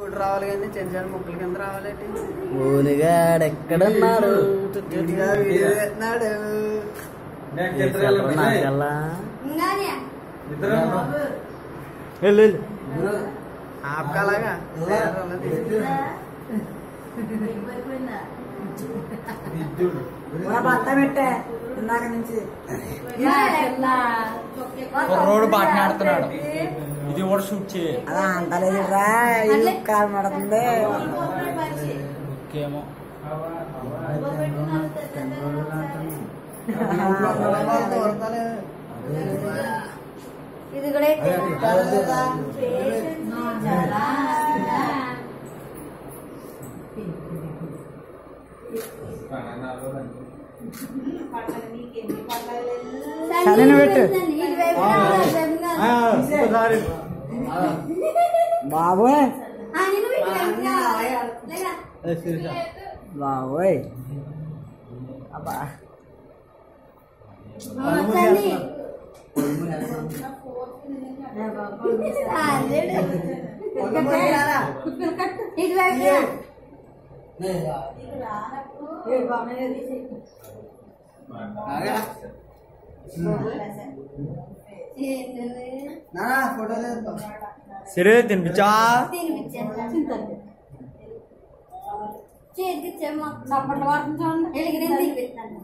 ఇప్పుడు రావాలి కానీ చిన్న చిన్న ముక్కల కింద రావాలండి ఓనిగాడు ఎక్కడున్నాడు గట్టిగా వీడియో పెట్టినాడు నాకల్లా ఇంగానే వెళ్ళు వెళ్ళు ఆపకాలాగా బత్త పెట్టే ఇందాక నుంచి రోడ్డు బాగా ఆడుతున్నాడు ఇది కూడా షూట్ చేయ అలా అంతలేదు రా ఇది కాలు పడుతుంది ఇంకేమో ఇది కూడా అయితే. సరేనా పెట్టు. బాబోయ్ ఆ, నిన్ను పెట్టు, ఇంకా. లేరా. బాబోయ్ అబ్బా ఆ, చండి. ఆల్రెడీ. ఇటువైపు రా. ఏంటది? ఫోటో లేదు సరే తినిపించా తినిపించాను. చేతికి ఇచ్చేమ్మా. ఎలిగిన తినిపిస్తాను.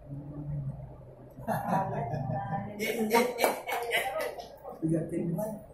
ఇక తిని.